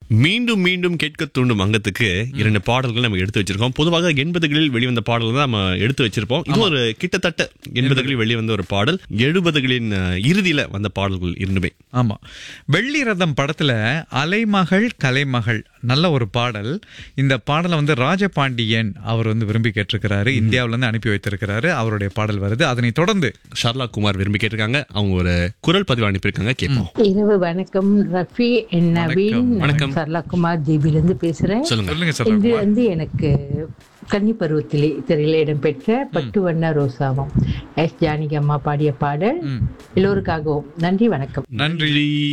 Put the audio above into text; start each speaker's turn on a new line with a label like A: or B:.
A: மீண்டும் மீண்டும் கேட்க தூண்டும் அங்கத்துக்கு இரண்டு பாடல்கள் நம்ம எடுத்து வச்சிருக்கோம் பொதுவாக எண்பதுகளில் வெளிவந்த பாடல்கள் தான் நம்ம எடுத்து வச்சிருப்போம் இது ஒரு கிட்டத்தட்ட எண்பதுகளில் வெளிவந்த ஒரு பாடல் எழுபதுகளின் அஹ், இறுதியில வந்த பாடல்கள் இரண்டுமே
B: ஆமா வெள்ளி ரதம் படத்துல அலைமகள் கலைமகள் நல்ல ஒரு பாடல் இந்த பாடலை வந்து ராஜபாண்டியன் அவர் வந்து விரும்பி கேட்டிருக்கிறாரு இந்தியாவுல இருந்து அனுப்பி வைத்திருக்கிறாரு அவருடைய பாடல் வருது அதனை தொடர்ந்து
A: ஷர்லா குமார் விரும்பி கேட்டிருக்காங்க அவங்க ஒரு குரல் பதிவு அனுப்பியிருக்காங்க கேட்போம்
C: இரவு வணக்கம் ரஃபி என் நவீன்
A: வணக்கம்.
C: சரளாகுமார் ஜிபிலிருந்து பேசுறேன்
A: சொல்லுங்க
B: சொல்லுங்க சார்
C: இது வந்து எனக்கு கன்னி பருவத்திலே திரையில இடம்பெற்ற பட்டு வண்ண ரோசாவும் எஸ் ஜானகி அம்மா பாடிய பாடல் எல்லோருக்காகவும் நன்றி வணக்கம்
B: நன்றி